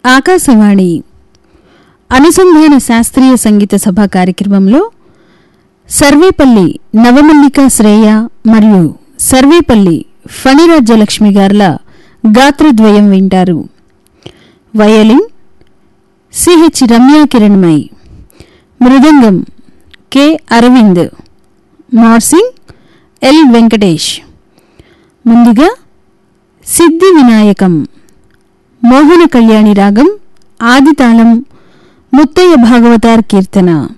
ఆకాశవాణి అనుసంధాన శాస్త్రీయ సంగీత సభ కార్యక్రమంలో సర్వేపల్లి నవమల్లిక శ్రేయ మరియు సర్వేపల్లి ఫణిరాజ్యలక్ష్మి గార్ల గాత్రద్వయం వింటారు violin CH Ramya Kiranmayi mridangam K Aravind morsing L Venkatesh ముందుగా సిద్ధి వినాయకం మోహన కళ్యాణి రాగం ఆదితాళం ముత్తయ్య భాగవతార్ కీర్తన